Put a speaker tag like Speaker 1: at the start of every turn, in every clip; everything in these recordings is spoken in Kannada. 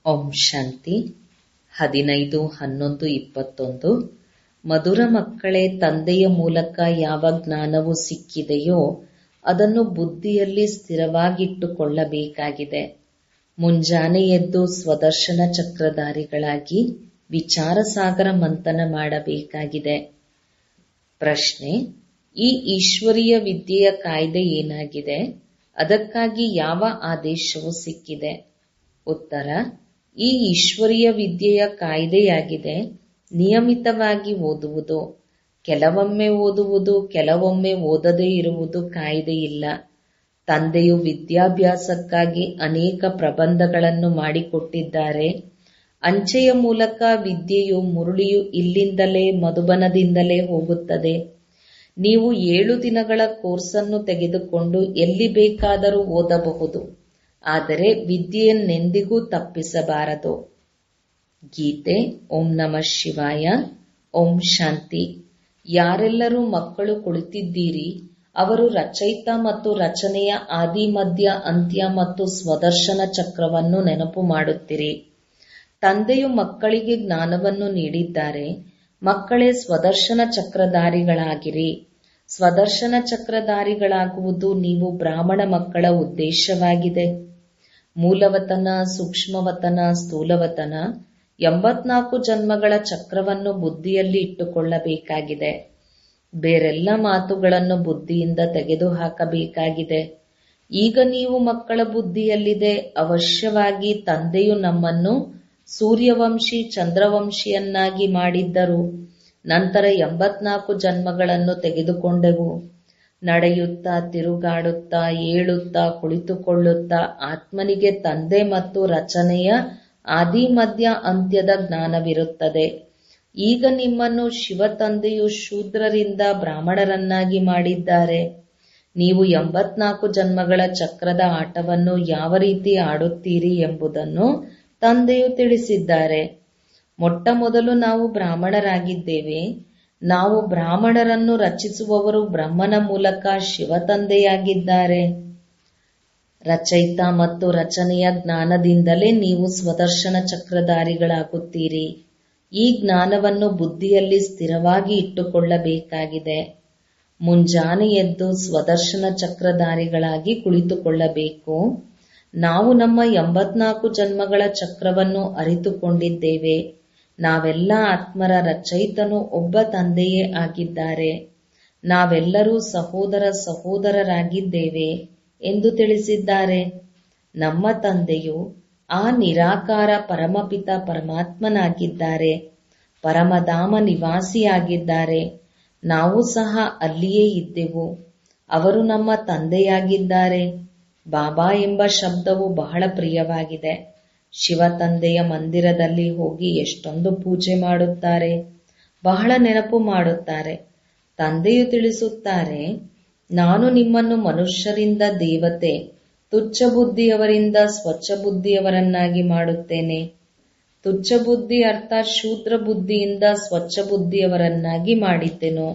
Speaker 1: ಓಂ ಶಾಂತಿ ಹದಿನೈದು ಹನ್ನೊಂದು ಇಪ್ಪತ್ತೊಂದು ಮಧುರ ಮಕ್ಕಳೇ ತಂದೆಯ ಮೂಲಕ ಯಾವ ಜ್ಞಾನವು ಸಿಕ್ಕಿದೆಯೋ ಅದನ್ನು ಬುದ್ಧಿಯಲ್ಲಿ ಸ್ಥಿರವಾಗಿಟ್ಟುಕೊಳ್ಳಬೇಕಾಗಿದೆ ಮುಂಜಾನೆ ಎದ್ದು ಸ್ವದರ್ಶನ ಚಕ್ರಧಾರಿಗಳಾಗಿ ವಿಚಾರಸಾಗರ ಮಂಥನ ಮಾಡಬೇಕಾಗಿದೆ ಪ್ರಶ್ನೆ ಈ ಈಶ್ವರೀಯ ವಿದ್ಯೆಯ ಕಾಯ್ದೆ ಏನಾಗಿದೆ ಅದಕ್ಕಾಗಿ ಯಾವ ಆದೇಶವು ಸಿಕ್ಕಿದೆ ಉತ್ತರ ಈ ಈಶ್ವರೀಯ ವಿದ್ಯೆಯ ಕಾಯ್ದೆಯಾಗಿದೆ ನಿಯಮಿತವಾಗಿ ಓದುವುದು ಕೆಲವೊಮ್ಮೆ ಓದುವುದು ಕೆಲವೊಮ್ಮೆ ಓದದೇ ಇರುವುದು ಕಾಯ್ದೆಯಿಲ್ಲ ತಂದೆಯು ವಿದ್ಯಾಭ್ಯಾಸಕ್ಕಾಗಿ ಅನೇಕ ಪ್ರಬಂಧಗಳನ್ನು ಮಾಡಿಕೊಟ್ಟಿದ್ದಾರೆ ಅಂಚೆಯ ಮೂಲಕ ವಿದ್ಯೆಯು ಮುರುಳಿಯು ಇಲ್ಲಿಂದಲೇ ಮಧುಬನದಿಂದಲೇ ಹೋಗುತ್ತದೆ ನೀವು ಏಳು ದಿನಗಳ ಕೋರ್ಸನ್ನು ತೆಗೆದುಕೊಂಡು ಎಲ್ಲಿ ಬೇಕಾದರೂ ಓದಬಹುದು ಆದರೆ ವಿದ್ಯೆಯನ್ನೆಂದಿಗೂ ತಪ್ಪಿಸಬಾರದು ಗೀತೆ ಓಂ ನಮಃ ಶಿವಾಯ ಓಂ ಶಾಂತಿ ಯಾರೆಲ್ಲರೂ ಮಕ್ಕಳು ಕುಳಿತಿದ್ದೀರಿ ಅವರು ರಚಯಿತ ಮತ್ತು ರಚನೆಯ ಆದಿ ಮಧ್ಯ ಅಂತ್ಯ ಮತ್ತು ಸ್ವದರ್ಶನ ಚಕ್ರವನ್ನು ನೆನಪು ಮಾಡುತ್ತಿರಿ ತಂದೆಯು ಮಕ್ಕಳಿಗೆ ಜ್ಞಾನವನ್ನು ನೀಡಿದ್ದಾರೆ ಮಕ್ಕಳೇ ಸ್ವದರ್ಶನ ಚಕ್ರಧಾರಿಗಳಾಗಿರಿ ಸ್ವದರ್ಶನ ಚಕ್ರಧಾರಿಗಳಾಗುವುದು ನೀವು ಬ್ರಾಹ್ಮಣ ಮಕ್ಕಳ ಉದ್ದೇಶವಾಗಿದೆ ಮೂಲವತನ ಸೂಕ್ಷ್ಮವತನ ಸ್ಥೂಲವತನ ಎಂಬತ್ನಾಲ್ಕು ಜನ್ಮಗಳ ಚಕ್ರವನ್ನು ಬುದ್ಧಿಯಲ್ಲಿ ಇಟ್ಟುಕೊಳ್ಳಬೇಕಾಗಿದೆ ಬೇರೆಲ್ಲ ಮಾತುಗಳನ್ನು ಬುದ್ಧಿಯಿಂದ ತೆಗೆದುಹಾಕಬೇಕಾಗಿದೆ ಈಗ ನೀವು ಮಕ್ಕಳ ಬುದ್ಧಿಯಲ್ಲಿದೆ ಅವಶ್ಯವಾಗಿ ತಂದೆಯು ನಮ್ಮನ್ನು ಸೂರ್ಯವಂಶಿ ಚಂದ್ರವಂಶಿಯನ್ನಾಗಿ ಮಾಡಿದ್ದರು ನಂತರ ಎಂಬತ್ನಾಲ್ಕು ಜನ್ಮಗಳನ್ನು ತೆಗೆದುಕೊಂಡೆವು ನಡೆಯುತ್ತಾ ತಿರುಗಾಡುತ್ತಾ ಏಳುತ್ತಾ ಕುಳಿತುಕೊಳ್ಳುತ್ತಾ ಆತ್ಮನಿಗೆ ತಂದೆ ಮತ್ತು ರಚನೆಯ ಆದಿ ಮಧ್ಯ ಅಂತ್ಯದ ಜ್ಞಾನವಿರುತ್ತದೆ ಈಗ ನಿಮ್ಮನ್ನು ಶಿವ ತಂದೆಯು ಶೂದ್ರರಿಂದ ಬ್ರಾಹ್ಮಣರನ್ನಾಗಿ ಮಾಡಿದ್ದಾರೆ ನೀವು ಎಂಬತ್ನಾಲ್ಕು ಜನ್ಮಗಳ ಚಕ್ರದ ಆಟವನ್ನು ಯಾವ ರೀತಿ ಆಡುತ್ತೀರಿ ಎಂಬುದನ್ನು ತಂದೆಯು ತಿಳಿಸಿದ್ದಾರೆ ಮೊಟ್ಟ ಮೊದಲು ನಾವು ಬ್ರಾಹ್ಮಣರಾಗಿದ್ದೇವೆ ನಾವು ಬ್ರಾಹ್ಮಣರನ್ನು ರಚಿಸುವವರು ಬ್ರಹ್ಮನ ಮೂಲಕ ಶಿವ ತಂದೆಯಾಗಿದ್ದಾರೆ ರಚಯಿತ ಮತ್ತು ರಚನೆಯ ಜ್ಞಾನದಿಂದಲೇ ನೀವು ಸ್ವದರ್ಶನ ಚಕ್ರಧಾರಿಗಳಾಗುತ್ತೀರಿ ಈ ಜ್ಞಾನವನ್ನು ಬುದ್ಧಿಯಲ್ಲಿ ಸ್ಥಿರವಾಗಿ ಇಟ್ಟುಕೊಳ್ಳಬೇಕಾಗಿದೆ ಮುಂಜಾನೆ ಎದ್ದು ಸ್ವದರ್ಶನ ಚಕ್ರಧಾರಿಗಳಾಗಿ ಕುಳಿತುಕೊಳ್ಳಬೇಕು ನಾವು ನಮ್ಮ ಎಂಬತ್ನಾಲ್ಕು ಜನ್ಮಗಳ ಚಕ್ರವನ್ನು ಅರಿತುಕೊಂಡಿದ್ದೇವೆ ನಾವೆಲ್ಲ ಆತ್ಮರ ರಚಯಿತನು ಒಬ್ಬ ತಂದೆಯೇ ಆಗಿದ್ದಾರೆ ನಾವೆಲ್ಲರೂ ಸಹೋದರ ಸಹೋದರರಾಗಿದ್ದೇವೆ ಎಂದು ತಿಳಿಸಿದ್ದಾರೆ ನಮ್ಮ ತಂದೆಯು ಆ ನಿರಾಕಾರ ಪರಮಪಿತ ಪರಮಾತ್ಮನಾಗಿದ್ದಾರೆ ಪರಮಧಾಮ ನಿವಾಸಿಯಾಗಿದ್ದಾರೆ ನಾವು ಸಹ ಅಲ್ಲಿಯೇ ಇದ್ದೆವು ಅವರು ನಮ್ಮ ತಂದೆಯಾಗಿದ್ದಾರೆ ಬಾಬಾ ಎಂಬ ಶಬ್ದವು ಬಹಳ ಪ್ರಿಯವಾಗಿದೆ ಶಿವ ತಂದೆಯ ಮಂದಿರದಲ್ಲಿ ಹೋಗಿ ಎಷ್ಟೊಂದು ಪೂಜೆ ಮಾಡುತ್ತಾರೆ ಬಹಳ ನೆನಪು ಮಾಡುತ್ತಾರೆ ತಂದೆಯು ತಿಳಿಸುತ್ತಾರೆ ನಾನು ನಿಮ್ಮನ್ನು ಮನುಷ್ಯರಿಂದ ದೇವತೆ ತುಚ್ಛ ಬುದ್ಧಿಯವರಿಂದ ಸ್ವಚ್ಛ ಬುದ್ಧಿಯವರನ್ನಾಗಿ ಮಾಡುತ್ತೇನೆ ತುಚ್ಛ ಬುದ್ಧಿ ಅರ್ಥಾತ್ ಶೂದ್ರ ಬುದ್ಧಿಯಿಂದ ಸ್ವಚ್ಛ ಬುದ್ಧಿಯವರನ್ನಾಗಿ ಮಾಡಿದ್ದೆನು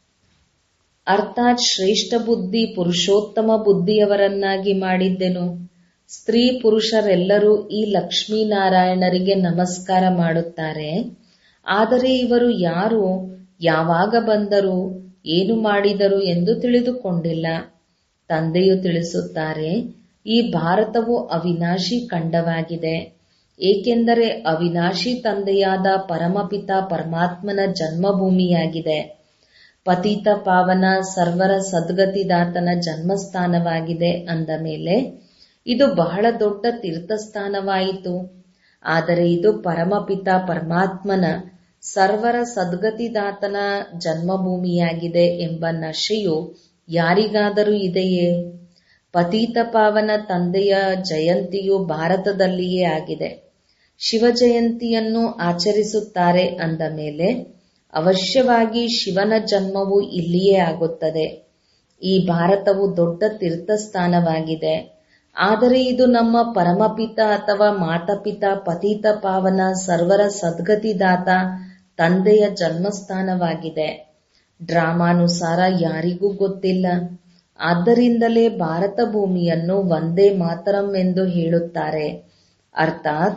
Speaker 1: ಅರ್ಥಾತ್ ಶ್ರೇಷ್ಠ ಬುದ್ಧಿ ಪುರುಷೋತ್ತಮ ಬುದ್ಧಿಯವರನ್ನಾಗಿ ಮಾಡಿದ್ದೆನು ಸ್ತ್ರೀ ಪುರುಷರೆಲ್ಲರೂ ಈ ಲಕ್ಷ್ಮೀನಾರಾಯಣರಿಗೆ ನಮಸ್ಕಾರ ಮಾಡುತ್ತಾರೆ ಆದರೆ ಇವರು ಯಾರು ಯಾವಾಗ ಬಂದರು ಏನು ಮಾಡಿದರು ಎಂದು ತಿಳಿದುಕೊಂಡಿಲ್ಲ ತಂದೆಯು ತಿಳಿಸುತ್ತಾರೆ ಈ ಭಾರತವು ಅವಿನಾಶಿ ಖಂಡವಾಗಿದೆ ಏಕೆಂದರೆ ಅವಿನಾಶಿ ತಂದೆಯಾದ ಪರಮಪಿತ ಪರಮಾತ್ಮನ ಜನ್ಮಭೂಮಿಯಾಗಿದೆ ಪತಿತ ಪಾವನ ಸರ್ವರ ಸದ್ಗತಿದಾತನ ಜನ್ಮಸ್ಥಾನವಾಗಿದೆ ಅಂದ ಮೇಲೆ ಇದು ಬಹಳ ದೊಡ್ಡ ತೀರ್ಥಸ್ಥಾನವಾಯಿತು ಆದರೆ ಇದು ಪರಮಪಿತ ಪರಮಾತ್ಮನ ಸರ್ವರ ಸದ್ಗತಿದಾತನ ಜನ್ಮಭೂಮಿಯಾಗಿದೆ ಎಂಬ ನಶೆಯು ಯಾರಿಗಾದರೂ ಇದೆಯೇ ಪತೀತ ಪಾವನ ತಂದೆಯ ಜಯಂತಿಯು ಭಾರತದಲ್ಲಿಯೇ ಆಗಿದೆ ಶಿವ ಜಯಂತಿಯನ್ನು ಆಚರಿಸುತ್ತಾರೆ ಅಂದ ಮೇಲೆ ಅವಶ್ಯವಾಗಿ ಶಿವನ ಜನ್ಮವು ಇಲ್ಲಿಯೇ ಆಗುತ್ತದೆ ಈ ಭಾರತವು ದೊಡ್ಡ ತೀರ್ಥಸ್ಥಾನವಾಗಿದೆ ಆದರೆ ಇದು ನಮ್ಮ ಪರಮಪಿತ ಅಥವಾ ಮಾತಪಿತ ಪತಿತ ಪಾವನ ಸರ್ವರ ಸದ್ಗತಿದಾತ ತಂದೆಯ ಜನ್ಮಸ್ಥಾನವಾಗಿದೆ ಡ್ರಾಮಾನುಸಾರ ಯಾರಿಗೂ ಗೊತ್ತಿಲ್ಲ ಆದ್ದರಿಂದಲೇ ಭಾರತ ಭೂಮಿಯನ್ನು ಒಂದೇ ಮಾತರಂ ಎಂದು ಹೇಳುತ್ತಾರೆ ಅರ್ಥಾತ್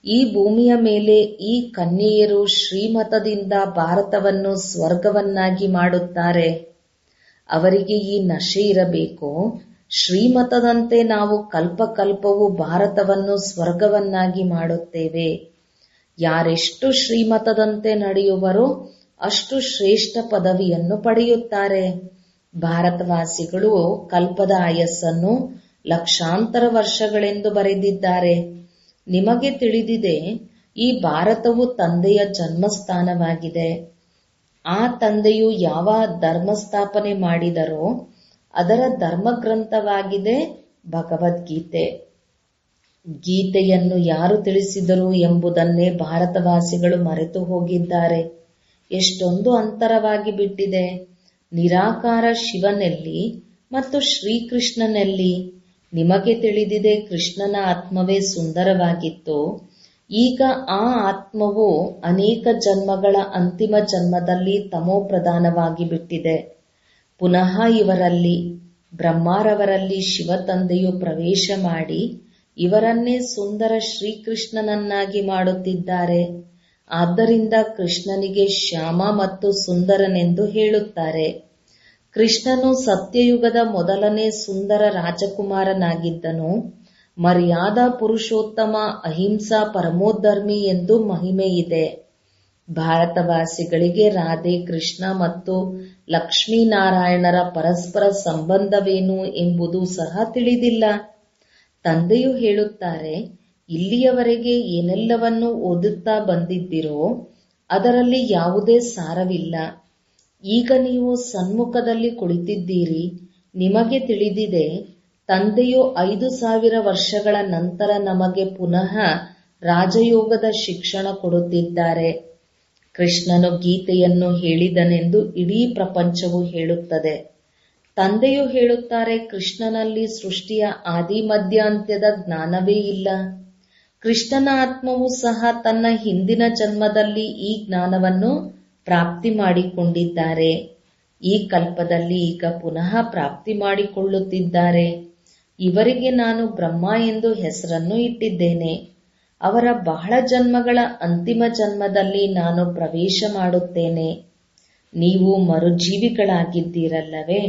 Speaker 1: ಈ ಭೂಮಿಯ ಮೇಲೆ ಈ ಕನ್ಯೆಯರು ಶ್ರೀಮತದಿಂದ ಭಾರತವನ್ನು ಸ್ವರ್ಗವನ್ನಾಗಿ ಮಾಡುತ್ತಾರೆ ಅವರಿಗೆ ಈ ನಶೆ ಇರಬೇಕು ಶ್ರೀಮತದಂತೆ ನಾವು ಕಲ್ಪಕಲ್ಪವು ಭಾರತವನ್ನು ಸ್ವರ್ಗವನ್ನಾಗಿ ಮಾಡುತ್ತೇವೆ ಯಾರೆಷ್ಟು ಶ್ರೀಮತದಂತೆ ನಡೆಯುವರೋ ಅಷ್ಟು ಶ್ರೇಷ್ಠ ಪದವಿಯನ್ನು ಪಡೆಯುತ್ತಾರೆ ಭಾರತವಾಸಿಗಳು ಕಲ್ಪದ ಆಯಸ್ಸನ್ನು ಲಕ್ಷಾಂತರ ವರ್ಷಗಳೆಂದು ಬರೆದಿದ್ದಾರೆ ನಿಮಗೆ ತಿಳಿದಿದೆ ಈ ಭಾರತವು ತಂದೆಯ ಜನ್ಮಸ್ಥಾನವಾಗಿದೆ ಆ ತಂದೆಯು ಯಾವ ಧರ್ಮ ಸ್ಥಾಪನೆ ಮಾಡಿದರೋ ಅದರ ಧರ್ಮಗ್ರಂಥವಾಗಿದೆ ಭಗವದ್ಗೀತೆ ಗೀತೆಯನ್ನು ಯಾರು ತಿಳಿಸಿದರು ಎಂಬುದನ್ನೇ ಭಾರತವಾಸಿಗಳು ಮರೆತು ಹೋಗಿದ್ದಾರೆ ಎಷ್ಟೊಂದು ಅಂತರವಾಗಿ ಬಿಟ್ಟಿದೆ ನಿರಾಕಾರ ಶಿವನೆಲ್ಲಿ ಮತ್ತು ಶ್ರೀಕೃಷ್ಣನೆಲ್ಲಿ ನಿಮಗೆ ತಿಳಿದಿದೆ ಕೃಷ್ಣನ ಆತ್ಮವೇ ಸುಂದರವಾಗಿತ್ತು ಈಗ ಆ ಆತ್ಮವು ಅನೇಕ ಜನ್ಮಗಳ ಅಂತಿಮ ಜನ್ಮದಲ್ಲಿ ತಮೋಪ್ರಧಾನವಾಗಿ ಬಿಟ್ಟಿದೆ ಪುನಃ ಇವರಲ್ಲಿ ಬ್ರಹ್ಮಾರವರಲ್ಲಿ ಶಿವತಂದೆಯು ಪ್ರವೇಶ ಮಾಡಿ ಇವರನ್ನೇ ಸುಂದರ ಶ್ರೀಕೃಷ್ಣನನ್ನಾಗಿ ಮಾಡುತ್ತಿದ್ದಾರೆ ಆದ್ದರಿಂದ ಕೃಷ್ಣನಿಗೆ ಶ್ಯಾಮ ಮತ್ತು ಸುಂದರನೆಂದು ಹೇಳುತ್ತಾರೆ ಕೃಷ್ಣನು ಸತ್ಯಯುಗದ ಮೊದಲನೇ ಸುಂದರ ರಾಜಕುಮಾರನಾಗಿದ್ದನು ಮರ್ಯಾದಾ ಪುರುಷೋತ್ತಮ ಅಹಿಂಸಾ ಪರಮೋಧರ್ಮಿ ಎಂದು ಮಹಿಮೆ ಇದೆ ಭಾರತವಾಸಿಗಳಿಗೆ ರಾಧೆ ಕೃಷ್ಣ ಮತ್ತು ಲಕ್ಷ್ಮೀನಾರಾಯಣರ ಪರಸ್ಪರ ಸಂಬಂಧವೇನು ಎಂಬುದು ಸಹ ತಿಳಿದಿಲ್ಲ ತಂದೆಯು ಹೇಳುತ್ತಾರೆ ಇಲ್ಲಿಯವರೆಗೆ ಏನೆಲ್ಲವನ್ನು ಓದುತ್ತಾ ಬಂದಿದ್ದಿರೋ ಅದರಲ್ಲಿ ಯಾವುದೇ ಸಾರವಿಲ್ಲ ಈಗ ನೀವು ಸನ್ಮುಖದಲ್ಲಿ ಕುಳಿತಿದ್ದೀರಿ ನಿಮಗೆ ತಿಳಿದಿದೆ ತಂದೆಯು ಐದು ಸಾವಿರ ವರ್ಷಗಳ ನಂತರ ನಮಗೆ ಪುನಃ ರಾಜಯೋಗದ ಶಿಕ್ಷಣ ಕೊಡುತ್ತಿದ್ದಾರೆ ಕೃಷ್ಣನು ಗೀತೆಯನ್ನು ಹೇಳಿದನೆಂದು ಇಡೀ ಪ್ರಪಂಚವು ಹೇಳುತ್ತದೆ ತಂದೆಯು ಹೇಳುತ್ತಾರೆ ಕೃಷ್ಣನಲ್ಲಿ ಸೃಷ್ಟಿಯ ಆದಿ ಮಧ್ಯಾಂತ್ಯದ ಜ್ಞಾನವೇ ಇಲ್ಲ ಕೃಷ್ಣನ ಆತ್ಮವು ಸಹ ತನ್ನ ಹಿಂದಿನ ಜನ್ಮದಲ್ಲಿ ಈ ಜ್ಞಾನವನ್ನು ಪ್ರಾಪ್ತಿ ಮಾಡಿಕೊಂಡಿದ್ದಾರೆ ಈ ಕಲ್ಪದಲ್ಲಿ ಈಗ ಪುನಃ ಪ್ರಾಪ್ತಿ ಮಾಡಿಕೊಳ್ಳುತ್ತಿದ್ದಾರೆ ಇವರಿಗೆ ನಾನು ಬ್ರಹ್ಮ ಎಂದು ಹೆಸರನ್ನು ಇಟ್ಟಿದ್ದೇನೆ ಅವರ ಬಹಳ ಜನ್ಮಗಳ ಅಂತಿಮ ಜನ್ಮದಲ್ಲಿ ನಾನು ಪ್ರವೇಶ ಮಾಡುತ್ತೇನೆ ನೀವು ಮರುಜೀವಿಗಳಾಗಿದ್ದೀರಲ್ಲವೇ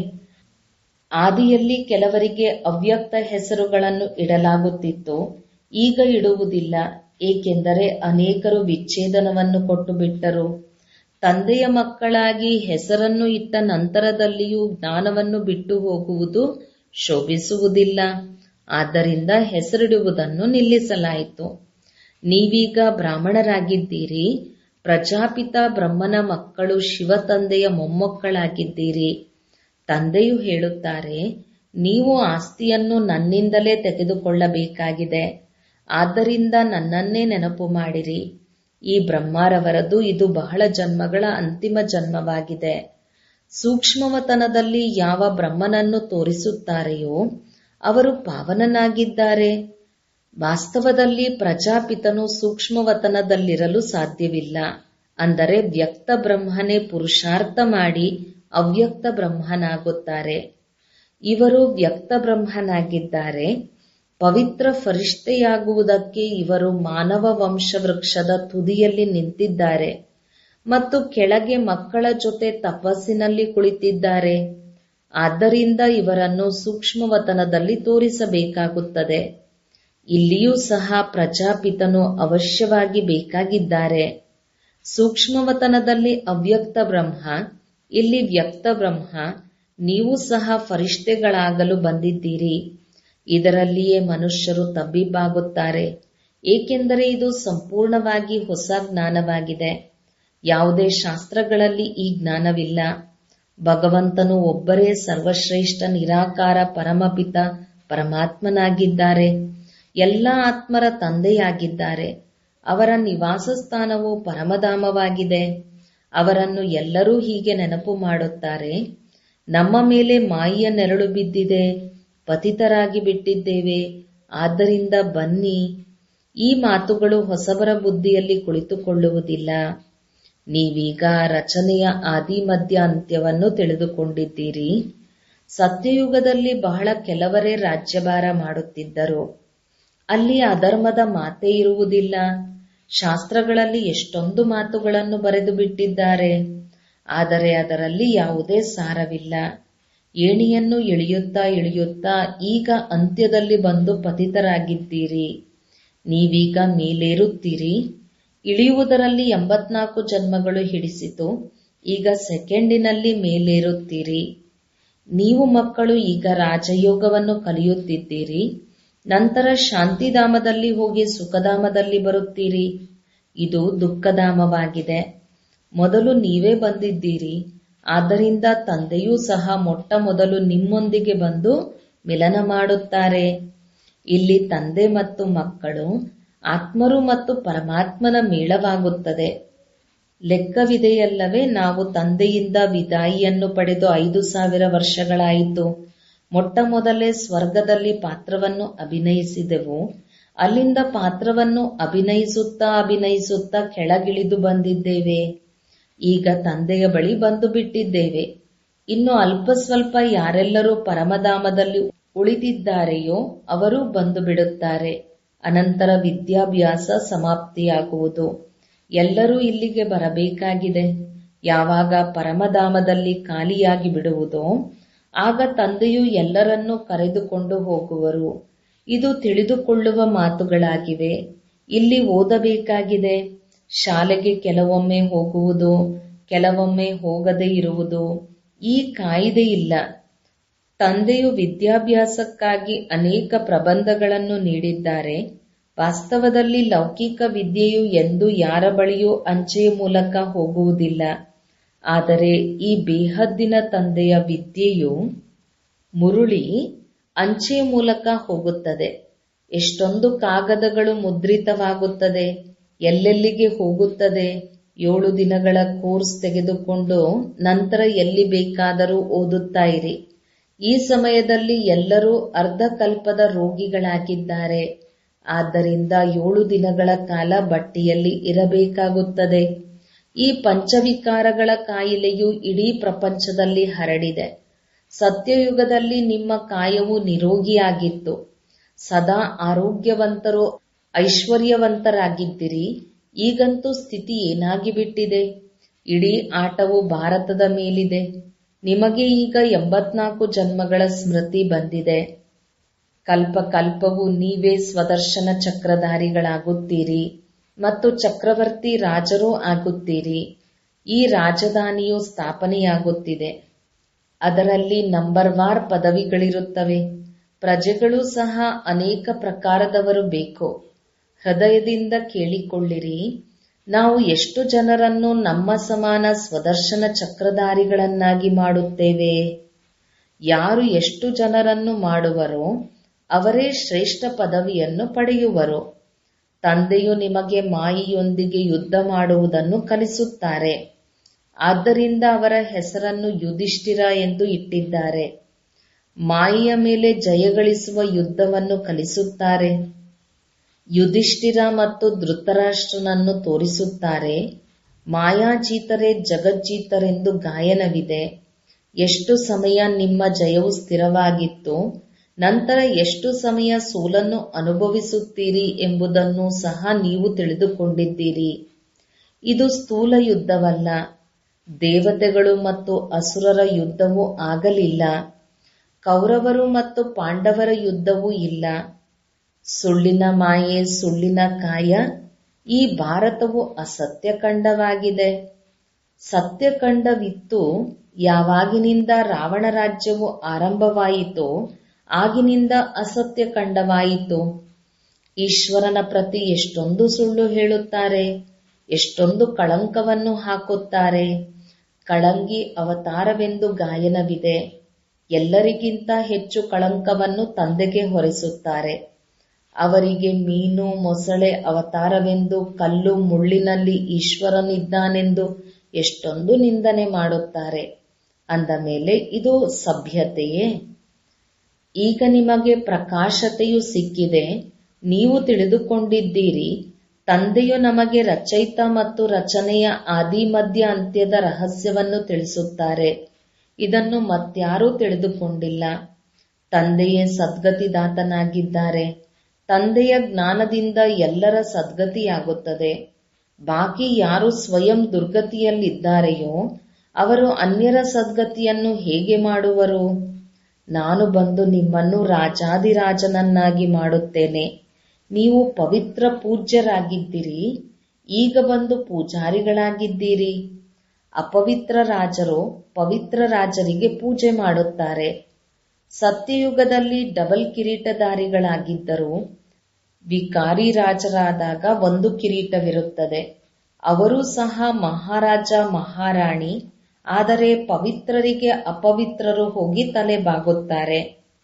Speaker 1: ಆದಿಯಲ್ಲಿ ಕೆಲವರಿಗೆ ಅವ್ಯಕ್ತ ಹೆಸರುಗಳನ್ನು ಇಡಲಾಗುತ್ತಿತ್ತು ಈಗ ಇಡುವುದಿಲ್ಲ ಏಕೆಂದರೆ ಅನೇಕರು ವಿಚ್ಛೇದನವನ್ನು ಕೊಟ್ಟು ಬಿಟ್ಟರು ತಂದೆಯ ಮಕ್ಕಳಾಗಿ ಹೆಸರನ್ನು ಇಟ್ಟ ನಂತರದಲ್ಲಿಯೂ ಜ್ಞಾನವನ್ನು ಬಿಟ್ಟು ಹೋಗುವುದು ಶೋಭಿಸುವುದಿಲ್ಲ ಆದ್ದರಿಂದ ಹೆಸರಿಡುವುದನ್ನು ನಿಲ್ಲಿಸಲಾಯಿತು ನೀವೀಗ ಬ್ರಾಹ್ಮಣರಾಗಿದ್ದೀರಿ ಪ್ರಜಾಪಿತ ಬ್ರಹ್ಮನ ಮಕ್ಕಳು ಶಿವ ತಂದೆಯ ಮೊಮ್ಮಕ್ಕಳಾಗಿದ್ದೀರಿ ತಂದೆಯು ಹೇಳುತ್ತಾರೆ ನೀವು ಆಸ್ತಿಯನ್ನು ನನ್ನಿಂದಲೇ ತೆಗೆದುಕೊಳ್ಳಬೇಕಾಗಿದೆ ಆದ್ದರಿಂದ ನನ್ನನ್ನೇ ನೆನಪು ಮಾಡಿರಿ ಈ ಬ್ರಹ್ಮಾರವರದು ಇದು ಬಹಳ ಜನ್ಮಗಳ ಅಂತಿಮ ಜನ್ಮವಾಗಿದೆ ಸೂಕ್ಷ್ಮವತನದಲ್ಲಿ ಯಾವ ಬ್ರಹ್ಮನನ್ನು ತೋರಿಸುತ್ತಾರೆಯೋ ಅವರು ಪಾವನನಾಗಿದ್ದಾರೆ ವಾಸ್ತವದಲ್ಲಿ ಪ್ರಜಾಪಿತನು ಸೂಕ್ಷ್ಮವತನದಲ್ಲಿರಲು ಸಾಧ್ಯವಿಲ್ಲ ಅಂದರೆ ವ್ಯಕ್ತ ಬ್ರಹ್ಮನೇ ಪುರುಷಾರ್ಥ ಮಾಡಿ ಅವ್ಯಕ್ತ ಬ್ರಹ್ಮನಾಗುತ್ತಾರೆ ಇವರು ವ್ಯಕ್ತ ಬ್ರಹ್ಮನಾಗಿದ್ದಾರೆ ಪವಿತ್ರ ಫರಿಷ್ಠೆಯಾಗುವುದಕ್ಕೆ ಇವರು ಮಾನವ ವಂಶವೃಕ್ಷದ ತುದಿಯಲ್ಲಿ ನಿಂತಿದ್ದಾರೆ ಮತ್ತು ಕೆಳಗೆ ಮಕ್ಕಳ ಜೊತೆ ತಪಸ್ಸಿನಲ್ಲಿ ಕುಳಿತಿದ್ದಾರೆ ಆದ್ದರಿಂದ ಇವರನ್ನು ಸೂಕ್ಷ್ಮವತನದಲ್ಲಿ ತೋರಿಸಬೇಕಾಗುತ್ತದೆ ಇಲ್ಲಿಯೂ ಸಹ ಪ್ರಜಾಪಿತನು ಅವಶ್ಯವಾಗಿ ಬೇಕಾಗಿದ್ದಾರೆ ಸೂಕ್ಷ್ಮವತನದಲ್ಲಿ ಅವ್ಯಕ್ತ ಬ್ರಹ್ಮ ಇಲ್ಲಿ ವ್ಯಕ್ತ ಬ್ರಹ್ಮ ನೀವು ಸಹ ಫರಿಷ್ಠೆಗಳಾಗಲು ಬಂದಿದ್ದೀರಿ ಇದರಲ್ಲಿಯೇ ಮನುಷ್ಯರು ತಬ್ಬಿಬ್ಬಾಗುತ್ತಾರೆ ಏಕೆಂದರೆ ಇದು ಸಂಪೂರ್ಣವಾಗಿ ಹೊಸ ಜ್ಞಾನವಾಗಿದೆ ಯಾವುದೇ ಶಾಸ್ತ್ರಗಳಲ್ಲಿ ಈ ಜ್ಞಾನವಿಲ್ಲ ಭಗವಂತನು ಒಬ್ಬರೇ ಸರ್ವಶ್ರೇಷ್ಠ ನಿರಾಕಾರ ಪರಮಪಿತ ಪರಮಾತ್ಮನಾಗಿದ್ದಾರೆ ಎಲ್ಲ ಆತ್ಮರ ತಂದೆಯಾಗಿದ್ದಾರೆ ಅವರ ನಿವಾಸ ಸ್ಥಾನವು ಪರಮಧಾಮವಾಗಿದೆ ಅವರನ್ನು ಎಲ್ಲರೂ ಹೀಗೆ ನೆನಪು ಮಾಡುತ್ತಾರೆ ನಮ್ಮ ಮೇಲೆ ಮಾಯಿಯ ನೆರಳು ಬಿದ್ದಿದೆ ಪತಿತರಾಗಿ ಬಿಟ್ಟಿದ್ದೇವೆ ಆದ್ದರಿಂದ ಬನ್ನಿ ಈ ಮಾತುಗಳು ಹೊಸಬರ ಬುದ್ಧಿಯಲ್ಲಿ ಕುಳಿತುಕೊಳ್ಳುವುದಿಲ್ಲ ನೀವೀಗ ರಚನೆಯ ಆದಿ ಮಧ್ಯ ಅಂತ್ಯವನ್ನು ತಿಳಿದುಕೊಂಡಿದ್ದೀರಿ ಸತ್ಯಯುಗದಲ್ಲಿ ಬಹಳ ಕೆಲವರೇ ರಾಜ್ಯಭಾರ ಮಾಡುತ್ತಿದ್ದರು ಅಲ್ಲಿ ಅಧರ್ಮದ ಮಾತೇ ಇರುವುದಿಲ್ಲ ಶಾಸ್ತ್ರಗಳಲ್ಲಿ ಎಷ್ಟೊಂದು ಮಾತುಗಳನ್ನು ಬರೆದು ಬಿಟ್ಟಿದ್ದಾರೆ ಆದರೆ ಅದರಲ್ಲಿ ಯಾವುದೇ ಸಾರವಿಲ್ಲ ಏಣಿಯನ್ನು ಇಳಿಯುತ್ತಾ ಇಳಿಯುತ್ತಾ ಈಗ ಅಂತ್ಯದಲ್ಲಿ ಬಂದು ಪತಿತರಾಗಿದ್ದೀರಿ ನೀವೀಗ ಮೇಲೇರುತ್ತೀರಿ ಇಳಿಯುವುದರಲ್ಲಿ ಎಂಬತ್ನಾಲ್ಕು ಜನ್ಮಗಳು ಹಿಡಿಸಿತು ಈಗ ಸೆಕೆಂಡಿನಲ್ಲಿ ಮೇಲೇರುತ್ತೀರಿ ನೀವು ಮಕ್ಕಳು ಈಗ ರಾಜಯೋಗವನ್ನು ಕಲಿಯುತ್ತಿದ್ದೀರಿ ನಂತರ ಶಾಂತಿಧಾಮದಲ್ಲಿ ಹೋಗಿ ಸುಖಧಾಮದಲ್ಲಿ ಬರುತ್ತೀರಿ ಇದು ದುಃಖಧಾಮವಾಗಿದೆ ಮೊದಲು ನೀವೇ ಬಂದಿದ್ದೀರಿ ಆದ್ದರಿಂದ ತಂದೆಯೂ ಸಹ ಮೊಟ್ಟ ಮೊದಲು ನಿಮ್ಮೊಂದಿಗೆ ಬಂದು ಮಿಲನ ಮಾಡುತ್ತಾರೆ ಇಲ್ಲಿ ತಂದೆ ಮತ್ತು ಮಕ್ಕಳು ಆತ್ಮರು ಮತ್ತು ಪರಮಾತ್ಮನ ಮೇಳವಾಗುತ್ತದೆ ಲೆಕ್ಕವಿದೆಯಲ್ಲವೇ ನಾವು ತಂದೆಯಿಂದ ವಿದಾಯಿಯನ್ನು ಪಡೆದು ಐದು ಸಾವಿರ ವರ್ಷಗಳಾಯಿತು ಮೊಟ್ಟ ಮೊದಲೇ ಸ್ವರ್ಗದಲ್ಲಿ ಪಾತ್ರವನ್ನು ಅಭಿನಯಿಸಿದೆವು ಅಲ್ಲಿಂದ ಪಾತ್ರವನ್ನು ಅಭಿನಯಿಸುತ್ತಾ ಅಭಿನಯಿಸುತ್ತಾ ಕೆಳಗಿಳಿದು ಬಂದಿದ್ದೇವೆ ಈಗ ತಂದೆಯ ಬಳಿ ಬಂದು ಬಿಟ್ಟಿದ್ದೇವೆ ಇನ್ನು ಅಲ್ಪ ಸ್ವಲ್ಪ ಯಾರೆಲ್ಲರೂ ಪರಮಧಾಮದಲ್ಲಿ ಉಳಿದಿದ್ದಾರೆಯೋ ಅವರು ಬಂದು ಬಿಡುತ್ತಾರೆ ಅನಂತರ ವಿದ್ಯಾಭ್ಯಾಸ ಸಮಾಪ್ತಿಯಾಗುವುದು ಎಲ್ಲರೂ ಇಲ್ಲಿಗೆ ಬರಬೇಕಾಗಿದೆ ಯಾವಾಗ ಪರಮಧಾಮದಲ್ಲಿ ಖಾಲಿಯಾಗಿ ಬಿಡುವುದೋ ಆಗ ತಂದೆಯು ಎಲ್ಲರನ್ನೂ ಕರೆದುಕೊಂಡು ಹೋಗುವರು ಇದು ತಿಳಿದುಕೊಳ್ಳುವ ಮಾತುಗಳಾಗಿವೆ ಇಲ್ಲಿ ಓದಬೇಕಾಗಿದೆ ಶಾಲೆಗೆ ಕೆಲವೊಮ್ಮೆ ಹೋಗುವುದು ಕೆಲವೊಮ್ಮೆ ಹೋಗದೇ ಇರುವುದು ಈ ಕಾಯಿದೆ ಇಲ್ಲ ತಂದೆಯು ವಿದ್ಯಾಭ್ಯಾಸಕ್ಕಾಗಿ ಅನೇಕ ಪ್ರಬಂಧಗಳನ್ನು ನೀಡಿದ್ದಾರೆ ವಾಸ್ತವದಲ್ಲಿ ಲೌಕಿಕ ವಿದ್ಯೆಯು ಎಂದು ಯಾರ ಬಳಿಯೂ ಅಂಚೆಯ ಮೂಲಕ ಹೋಗುವುದಿಲ್ಲ ಆದರೆ ಈ ಬೇಹದ್ದಿನ ತಂದೆಯ ವಿದ್ಯೆಯು ಮುರುಳಿ ಅಂಚೆಯ ಮೂಲಕ ಹೋಗುತ್ತದೆ ಎಷ್ಟೊಂದು ಕಾಗದಗಳು ಮುದ್ರಿತವಾಗುತ್ತದೆ ಎಲ್ಲೆಲ್ಲಿಗೆ ಹೋಗುತ್ತದೆ ಏಳು ದಿನಗಳ ಕೋರ್ಸ್ ತೆಗೆದುಕೊಂಡು ನಂತರ ಎಲ್ಲಿ ಬೇಕಾದರೂ ಓದುತ್ತಾ ಇರಿ ಈ ಸಮಯದಲ್ಲಿ ಎಲ್ಲರೂ ಅರ್ಧಕಲ್ಪದ ರೋಗಿಗಳಾಗಿದ್ದಾರೆ ಆದ್ದರಿಂದ ಏಳು ದಿನಗಳ ಕಾಲ ಬಟ್ಟೆಯಲ್ಲಿ ಇರಬೇಕಾಗುತ್ತದೆ ಈ ಪಂಚವಿಕಾರಗಳ ಕಾಯಿಲೆಯು ಇಡೀ ಪ್ರಪಂಚದಲ್ಲಿ ಹರಡಿದೆ ಸತ್ಯಯುಗದಲ್ಲಿ ನಿಮ್ಮ ಕಾಯವು ನಿರೋಗಿಯಾಗಿತ್ತು ಸದಾ ಆರೋಗ್ಯವಂತರು ಐಶ್ವರ್ಯವಂತರಾಗಿದ್ದಿರಿ ಈಗಂತೂ ಸ್ಥಿತಿ ಏನಾಗಿಬಿಟ್ಟಿದೆ ಇಡೀ ಆಟವು ಭಾರತದ ಮೇಲಿದೆ ನಿಮಗೆ ಈಗ ಎಂಬತ್ನಾಲ್ಕು ಜನ್ಮಗಳ ಸ್ಮೃತಿ ಬಂದಿದೆ ಕಲ್ಪ ಕಲ್ಪವು ನೀವೇ ಸ್ವದರ್ಶನ ಚಕ್ರಧಾರಿಗಳಾಗುತ್ತೀರಿ ಮತ್ತು ಚಕ್ರವರ್ತಿ ರಾಜರೂ ಆಗುತ್ತೀರಿ ಈ ರಾಜಧಾನಿಯು ಸ್ಥಾಪನೆಯಾಗುತ್ತಿದೆ ಅದರಲ್ಲಿ ನಂಬರ್ ವಾರ್ ಪದವಿಗಳಿರುತ್ತವೆ ಪ್ರಜೆಗಳು ಸಹ ಅನೇಕ ಪ್ರಕಾರದವರು ಬೇಕು ಹೃದಯದಿಂದ ಕೇಳಿಕೊಳ್ಳಿರಿ ನಾವು ಎಷ್ಟು ಜನರನ್ನು ನಮ್ಮ ಸಮಾನ ಸ್ವದರ್ಶನ ಚಕ್ರಧಾರಿಗಳನ್ನಾಗಿ ಮಾಡುತ್ತೇವೆ ಯಾರು ಎಷ್ಟು ಜನರನ್ನು ಮಾಡುವರೋ ಅವರೇ ಶ್ರೇಷ್ಠ ಪದವಿಯನ್ನು ಪಡೆಯುವರು ತಂದೆಯು ನಿಮಗೆ ಮಾಯಿಯೊಂದಿಗೆ ಯುದ್ಧ ಮಾಡುವುದನ್ನು ಕಲಿಸುತ್ತಾರೆ ಆದ್ದರಿಂದ ಅವರ ಹೆಸರನ್ನು ಯುಧಿಷ್ಠಿರ ಎಂದು ಇಟ್ಟಿದ್ದಾರೆ ಮಾಯಿಯ ಮೇಲೆ ಜಯಗಳಿಸುವ ಯುದ್ಧವನ್ನು ಕಲಿಸುತ್ತಾರೆ ಯುಧಿಷ್ಠಿರ ಮತ್ತು ಧೃತರಾಷ್ಟ್ರನನ್ನು ತೋರಿಸುತ್ತಾರೆ ಮಾಯಾಜೀತರೇ ಜಗಜ್ಜೀತರೆಂದು ಗಾಯನವಿದೆ ಎಷ್ಟು ಸಮಯ ನಿಮ್ಮ ಜಯವು ಸ್ಥಿರವಾಗಿತ್ತು ನಂತರ ಎಷ್ಟು ಸಮಯ ಸೋಲನ್ನು ಅನುಭವಿಸುತ್ತೀರಿ ಎಂಬುದನ್ನು ಸಹ ನೀವು ತಿಳಿದುಕೊಂಡಿದ್ದೀರಿ ಇದು ಸ್ಥೂಲ ಯುದ್ಧವಲ್ಲ ದೇವತೆಗಳು ಮತ್ತು ಅಸುರರ ಯುದ್ಧವೂ ಆಗಲಿಲ್ಲ ಕೌರವರು ಮತ್ತು ಪಾಂಡವರ ಯುದ್ಧವೂ ಇಲ್ಲ ಸುಳ್ಳಿನ ಮಾಯೆ ಸುಳ್ಳಿನ ಕಾಯ ಈ ಭಾರತವು ಅಸತ್ಯಖಂಡವಾಗಿದೆ ಸತ್ಯಖಂಡವಿತ್ತು ಯಾವಾಗಿನಿಂದ ರಾವಣ ರಾಜ್ಯವು ಆರಂಭವಾಯಿತೋ ಆಗಿನಿಂದ ಅಸತ್ಯಖಂಡವಾಯಿತು ಈಶ್ವರನ ಪ್ರತಿ ಎಷ್ಟೊಂದು ಸುಳ್ಳು ಹೇಳುತ್ತಾರೆ ಎಷ್ಟೊಂದು ಕಳಂಕವನ್ನು ಹಾಕುತ್ತಾರೆ ಕಳಂಗಿ ಅವತಾರವೆಂದು ಗಾಯನವಿದೆ ಎಲ್ಲರಿಗಿಂತ ಹೆಚ್ಚು ಕಳಂಕವನ್ನು ತಂದೆಗೆ ಹೊರಿಸುತ್ತಾರೆ ಅವರಿಗೆ ಮೀನು ಮೊಸಳೆ ಅವತಾರವೆಂದು ಕಲ್ಲು ಮುಳ್ಳಿನಲ್ಲಿ ಈಶ್ವರನಿದ್ದಾನೆಂದು ಎಷ್ಟೊಂದು ನಿಂದನೆ ಮಾಡುತ್ತಾರೆ ಅಂದ ಮೇಲೆ ಇದು ಸಭ್ಯತೆಯೇ ಈಗ ನಿಮಗೆ ಪ್ರಕಾಶತೆಯು ಸಿಕ್ಕಿದೆ ನೀವು ತಿಳಿದುಕೊಂಡಿದ್ದೀರಿ ತಂದೆಯು ನಮಗೆ ರಚಯಿತ ಮತ್ತು ರಚನೆಯ ಆದಿ ಮಧ್ಯ ಅಂತ್ಯದ ರಹಸ್ಯವನ್ನು ತಿಳಿಸುತ್ತಾರೆ ಇದನ್ನು ಮತ್ಯಾರೂ ತಿಳಿದುಕೊಂಡಿಲ್ಲ ತಂದೆಯೇ ಸದ್ಗತಿದಾತನಾಗಿದ್ದಾರೆ ತಂದೆಯ ಜ್ಞಾನದಿಂದ ಎಲ್ಲರ ಸದ್ಗತಿಯಾಗುತ್ತದೆ ಬಾಕಿ ಯಾರು ಸ್ವಯಂ ದುರ್ಗತಿಯಲ್ಲಿದ್ದಾರೆಯೋ ಅವರು ಅನ್ಯರ ಸದ್ಗತಿಯನ್ನು ಹೇಗೆ ಮಾಡುವರು ನಾನು ಬಂದು ನಿಮ್ಮನ್ನು ರಾಜಾದಿರಾಜನನ್ನಾಗಿ ಮಾಡುತ್ತೇನೆ ನೀವು ಪವಿತ್ರ ಪೂಜ್ಯರಾಗಿದ್ದೀರಿ ಈಗ ಬಂದು ಪೂಜಾರಿಗಳಾಗಿದ್ದೀರಿ ಅಪವಿತ್ರ ರಾಜರು ಪವಿತ್ರ ರಾಜರಿಗೆ ಪೂಜೆ ಮಾಡುತ್ತಾರೆ ಸತ್ಯಯುಗದಲ್ಲಿ ಡಬಲ್ ಕಿರೀಟಧಾರಿಗಳಾಗಿದ್ದರು ವಿಕಾರಿ ರಾಜರಾದಾಗ ಒಂದು ಕಿರೀಟವಿರುತ್ತದೆ ಅವರೂ ಸಹ ಮಹಾರಾಜ ಮಹಾರಾಣಿ ಆದರೆ ಪವಿತ್ರರಿಗೆ ಅಪವಿತ್ರರು ಹೋಗಿ ತಲೆ ಬಾಗುತ್ತಾರೆ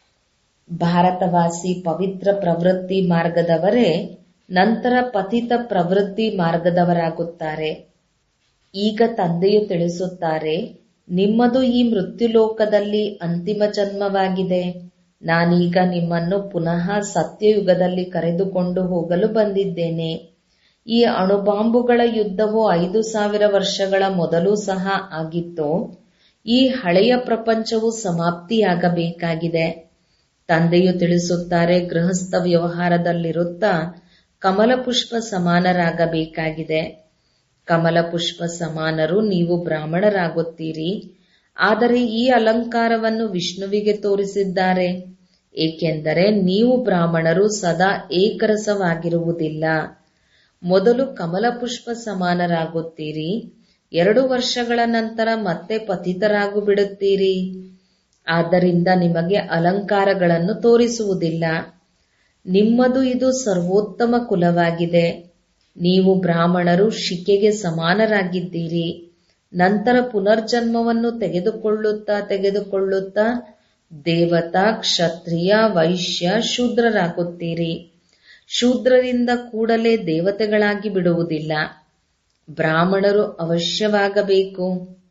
Speaker 1: ಭಾರತವಾಸಿ ಪವಿತ್ರ ಪ್ರವೃತ್ತಿ ಮಾರ್ಗದವರೇ ನಂತರ ಪತಿತ ಪ್ರವೃತ್ತಿ ಮಾರ್ಗದವರಾಗುತ್ತಾರೆ ಈಗ ತಂದೆಯು ತಿಳಿಸುತ್ತಾರೆ ನಿಮ್ಮದು ಈ ಮೃತ್ಯುಲೋಕದಲ್ಲಿ ಅಂತಿಮ ಜನ್ಮವಾಗಿದೆ ನಾನೀಗ ನಿಮ್ಮನ್ನು ಪುನಃ ಸತ್ಯಯುಗದಲ್ಲಿ ಕರೆದುಕೊಂಡು ಹೋಗಲು ಬಂದಿದ್ದೇನೆ ಈ ಅಣುಬಾಂಬುಗಳ ಯುದ್ಧವು ಐದು ಸಾವಿರ ವರ್ಷಗಳ ಮೊದಲು ಸಹ ಆಗಿತ್ತು ಈ ಹಳೆಯ ಪ್ರಪಂಚವು ಸಮಾಪ್ತಿಯಾಗಬೇಕಾಗಿದೆ ತಂದೆಯು ತಿಳಿಸುತ್ತಾರೆ ಗೃಹಸ್ಥ ವ್ಯವಹಾರದಲ್ಲಿರುತ್ತಾ ಕಮಲ ಪುಷ್ಪ ಸಮಾನರಾಗಬೇಕಾಗಿದೆ ಕಮಲ ಪುಷ್ಪ ಸಮಾನರು ನೀವು ಬ್ರಾಹ್ಮಣರಾಗುತ್ತೀರಿ ಆದರೆ ಈ ಅಲಂಕಾರವನ್ನು ವಿಷ್ಣುವಿಗೆ ತೋರಿಸಿದ್ದಾರೆ ಏಕೆಂದರೆ ನೀವು ಬ್ರಾಹ್ಮಣರು ಸದಾ ಏಕರಸವಾಗಿರುವುದಿಲ್ಲ ಮೊದಲು ಕಮಲ ಪುಷ್ಪ ಸಮಾನರಾಗುತ್ತೀರಿ ಎರಡು ವರ್ಷಗಳ ನಂತರ ಮತ್ತೆ ಪತಿತರಾಗು ಬಿಡುತ್ತೀರಿ ಆದ್ದರಿಂದ ನಿಮಗೆ ಅಲಂಕಾರಗಳನ್ನು ತೋರಿಸುವುದಿಲ್ಲ ನಿಮ್ಮದು ಇದು ಸರ್ವೋತ್ತಮ ಕುಲವಾಗಿದೆ ನೀವು ಬ್ರಾಹ್ಮಣರು ಶಿಕೆಗೆ ಸಮಾನರಾಗಿದ್ದೀರಿ ನಂತರ ಪುನರ್ಜನ್ಮವನ್ನು ತೆಗೆದುಕೊಳ್ಳುತ್ತಾ ತೆಗೆದುಕೊಳ್ಳುತ್ತಾ ದೇವತಾ ಕ್ಷತ್ರಿಯ ವೈಶ್ಯ ಶೂದ್ರರಾಗುತ್ತೀರಿ ಶೂದ್ರರಿಂದ ಕೂಡಲೇ ದೇವತೆಗಳಾಗಿ ಬಿಡುವುದಿಲ್ಲ ಬ್ರಾಹ್ಮಣರು ಅವಶ್ಯವಾಗಬೇಕು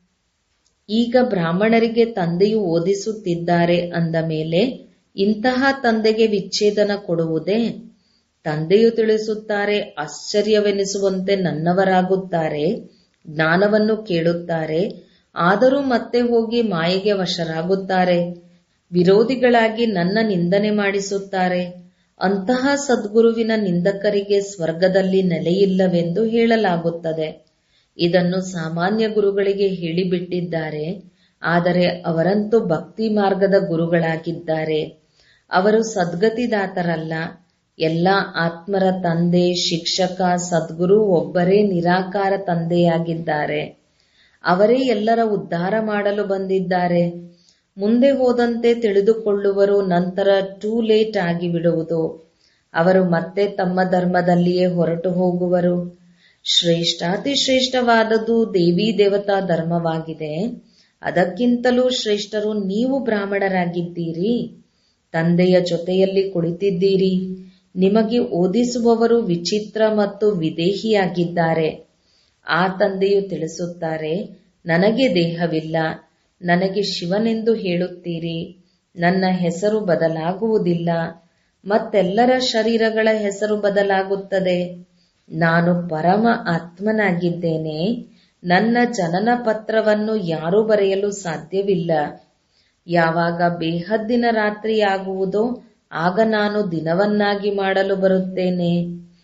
Speaker 1: ಈಗ ಬ್ರಾಹ್ಮಣರಿಗೆ ತಂದೆಯು ಓದಿಸುತ್ತಿದ್ದಾರೆ ಅಂದ ಮೇಲೆ ಇಂತಹ ತಂದೆಗೆ ವಿಚ್ಛೇದನ ಕೊಡುವುದೇ ತಂದೆಯು ತಿಳಿಸುತ್ತಾರೆ ಆಶ್ಚರ್ಯವೆನಿಸುವಂತೆ ನನ್ನವರಾಗುತ್ತಾರೆ ಜ್ಞಾನವನ್ನು ಕೇಳುತ್ತಾರೆ ಆದರೂ ಮತ್ತೆ ಹೋಗಿ ಮಾಯೆಗೆ ವಶರಾಗುತ್ತಾರೆ ವಿರೋಧಿಗಳಾಗಿ ನನ್ನ ನಿಂದನೆ ಮಾಡಿಸುತ್ತಾರೆ ಅಂತಹ ಸದ್ಗುರುವಿನ ನಿಂದಕರಿಗೆ ಸ್ವರ್ಗದಲ್ಲಿ ನೆಲೆಯಿಲ್ಲವೆಂದು ಹೇಳಲಾಗುತ್ತದೆ ಇದನ್ನು ಸಾಮಾನ್ಯ ಗುರುಗಳಿಗೆ ಹೇಳಿಬಿಟ್ಟಿದ್ದಾರೆ ಆದರೆ ಅವರಂತೂ ಭಕ್ತಿ ಮಾರ್ಗದ ಗುರುಗಳಾಗಿದ್ದಾರೆ ಅವರು ಸದ್ಗತಿದಾತರಲ್ಲ ಎಲ್ಲ ಆತ್ಮರ ತಂದೆ ಶಿಕ್ಷಕ ಸದ್ಗುರು ಒಬ್ಬರೇ ನಿರಾಕಾರ ತಂದೆಯಾಗಿದ್ದಾರೆ ಅವರೇ ಎಲ್ಲರ ಉದ್ಧಾರ ಮಾಡಲು ಬಂದಿದ್ದಾರೆ ಮುಂದೆ ಹೋದಂತೆ ತಿಳಿದುಕೊಳ್ಳುವರು ನಂತರ ಟೂ ಲೇಟ್ ಆಗಿಬಿಡುವುದು ಅವರು ಮತ್ತೆ ತಮ್ಮ ಧರ್ಮದಲ್ಲಿಯೇ ಹೊರಟು ಹೋಗುವರು ಶ್ರೇಷ್ಠಾತಿ ಶ್ರೇಷ್ಠವಾದದ್ದು ದೇವಿ ದೇವತಾ ಧರ್ಮವಾಗಿದೆ ಅದಕ್ಕಿಂತಲೂ ಶ್ರೇಷ್ಠರು ನೀವು ಬ್ರಾಹ್ಮಣರಾಗಿದ್ದೀರಿ ತಂದೆಯ ಜೊತೆಯಲ್ಲಿ ಕುಳಿತಿದ್ದೀರಿ ನಿಮಗೆ ಓದಿಸುವವರು ವಿಚಿತ್ರ ಮತ್ತು ವಿದೇಹಿಯಾಗಿದ್ದಾರೆ ಆ ತಂದೆಯು ತಿಳಿಸುತ್ತಾರೆ ನನಗೆ ದೇಹವಿಲ್ಲ ನನಗೆ ಶಿವನೆಂದು ಹೇಳುತ್ತೀರಿ ನನ್ನ ಹೆಸರು ಬದಲಾಗುವುದಿಲ್ಲ ಮತ್ತೆಲ್ಲರ ಶರೀರಗಳ ಹೆಸರು ಬದಲಾಗುತ್ತದೆ ನಾನು ಪರಮ ಆತ್ಮನಾಗಿದ್ದೇನೆ ನನ್ನ ಜನನ ಪತ್ರವನ್ನು ಯಾರೂ ಬರೆಯಲು ಸಾಧ್ಯವಿಲ್ಲ ಯಾವಾಗ ಬೇಹದ್ದಿನ ರಾತ್ರಿಯಾಗುವುದೋ ಆಗ ನಾನು ದಿನವನ್ನಾಗಿ ಮಾಡಲು ಬರುತ್ತೇನೆ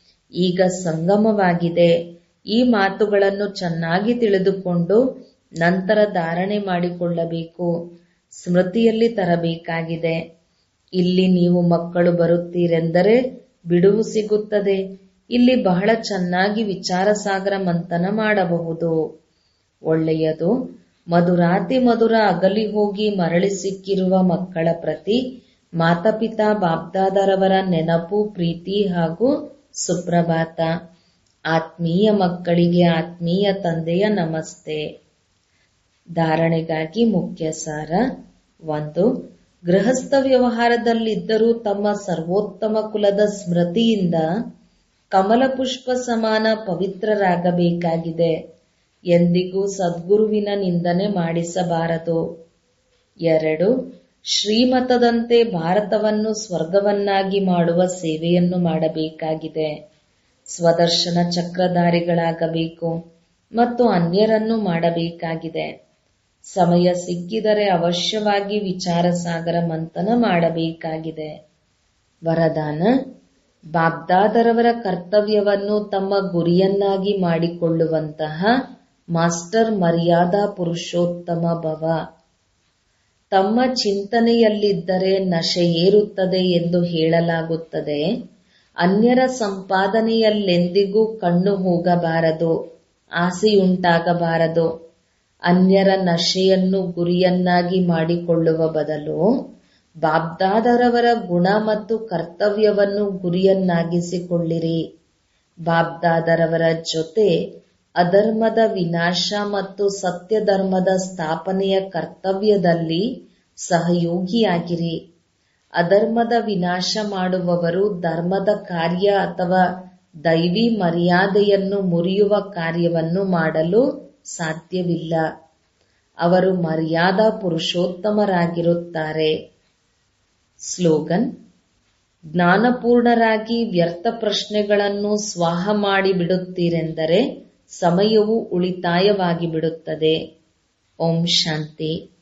Speaker 1: ಈಗ ಸಂಗಮವಾಗಿದೆ ಈ ಮಾತುಗಳನ್ನು ಚೆನ್ನಾಗಿ ತಿಳಿದುಕೊಂಡು ನಂತರ ಧಾರಣೆ ಮಾಡಿಕೊಳ್ಳಬೇಕು ಸ್ಮೃತಿಯಲ್ಲಿ ತರಬೇಕಾಗಿದೆ ಇಲ್ಲಿ ನೀವು ಮಕ್ಕಳು ಬರುತ್ತೀರೆಂದರೆ ಬಿಡುವು ಸಿಗುತ್ತದೆ ಇಲ್ಲಿ ಬಹಳ ಚೆನ್ನಾಗಿ ವಿಚಾರ ಸಾಗರ ಮಂಥನ ಮಾಡಬಹುದು ಒಳ್ಳೆಯದು ಮಧುರಾತಿ ಮಧುರ ಅಗಲಿ ಹೋಗಿ ಮರಳಿ ಸಿಕ್ಕಿರುವ ಮಕ್ಕಳ ಪ್ರತಿ ಮಾತಾಪಿತಾ ಬಾಬ್ದಾದರವರ ನೆನಪು ಪ್ರೀತಿ ಹಾಗೂ ಸುಪ್ರಭಾತ ಆತ್ಮೀಯ ಮಕ್ಕಳಿಗೆ ಆತ್ಮೀಯ ತಂದೆಯ ನಮಸ್ತೆ ಧಾರಣೆಗಾಗಿ ಮುಖ್ಯ ಸಾರ ಒಂದು ಗೃಹಸ್ಥ ವ್ಯವಹಾರದಲ್ಲಿದ್ದರೂ ತಮ್ಮ ಸರ್ವೋತ್ತಮ ಕುಲದ ಸ್ಮೃತಿಯಿಂದ ಕಮಲ ಪುಷ್ಪ ಸಮಾನ ಪವಿತ್ರರಾಗಬೇಕಾಗಿದೆ ಎಂದಿಗೂ ಸದ್ಗುರುವಿನ ನಿಂದನೆ ಮಾಡಿಸಬಾರದು ಎರಡು ಶ್ರೀಮತದಂತೆ ಭಾರತವನ್ನು ಸ್ವರ್ಗವನ್ನಾಗಿ ಮಾಡುವ ಸೇವೆಯನ್ನು ಮಾಡಬೇಕಾಗಿದೆ ಸ್ವದರ್ಶನ ಚಕ್ರಧಾರಿಗಳಾಗಬೇಕು ಮತ್ತು ಅನ್ಯರನ್ನು ಮಾಡಬೇಕಾಗಿದೆ ಸಮಯ ಸಿಕ್ಕಿದರೆ ಅವಶ್ಯವಾಗಿ ವಿಚಾರ ಸಾಗರ ಮಂಥನ ಮಾಡಬೇಕಾಗಿದೆ ವರದಾನ ಬಾಬ್ದಾದರವರ ಕರ್ತವ್ಯವನ್ನು ತಮ್ಮ ಗುರಿಯನ್ನಾಗಿ ಮಾಡಿಕೊಳ್ಳುವಂತಹ ಮಾಸ್ಟರ್ ಮರ್ಯಾದಾ ಪುರುಷೋತ್ತಮ ಭವ ತಮ್ಮ ಚಿಂತನೆಯಲ್ಲಿದ್ದರೆ ನಶೆ ಏರುತ್ತದೆ ಎಂದು ಹೇಳಲಾಗುತ್ತದೆ ಅನ್ಯರ ಸಂಪಾದನೆಯಲ್ಲೆಂದಿಗೂ ಕಣ್ಣು ಹೋಗಬಾರದು ಆಸೆಯುಂಟಾಗಬಾರದು ಅನ್ಯರ ನಶೆಯನ್ನು ಗುರಿಯನ್ನಾಗಿ ಮಾಡಿಕೊಳ್ಳುವ ಬದಲು ಬಾಬ್ದಾದರವರ ಗುಣ ಮತ್ತು ಕರ್ತವ್ಯವನ್ನು ಗುರಿಯನ್ನಾಗಿಸಿಕೊಳ್ಳಿರಿ ಬಾಬ್ದಾದರವರ ಜೊತೆ ಅಧರ್ಮದ ವಿನಾಶ ಮತ್ತು ಸತ್ಯಧರ್ಮದ ಸ್ಥಾಪನೆಯ ಕರ್ತವ್ಯದಲ್ಲಿ ಸಹಯೋಗಿಯಾಗಿರಿ ಅಧರ್ಮದ ವಿನಾಶ ಮಾಡುವವರು ಧರ್ಮದ ಕಾರ್ಯ ಅಥವಾ ದೈವಿ ಮರ್ಯಾದೆಯನ್ನು ಮುರಿಯುವ ಕಾರ್ಯವನ್ನು ಮಾಡಲು ಸಾಧ್ಯವಿಲ್ಲ ಅವರು ಮರ್ಯಾದಾ ಪುರುಷೋತ್ತಮರಾಗಿರುತ್ತಾರೆ ಸ್ಲೋಗನ್ ಜ್ಞಾನಪೂರ್ಣರಾಗಿ ವ್ಯರ್ಥ ಪ್ರಶ್ನೆಗಳನ್ನು ಸ್ವಾಹ ಮಾಡಿಬಿಡುತ್ತೀರೆಂದರೆ ಸಮಯವು ಉಳಿತಾಯವಾಗಿ ಬಿಡುತ್ತದೆ ಓಂ ಶಾಂತಿ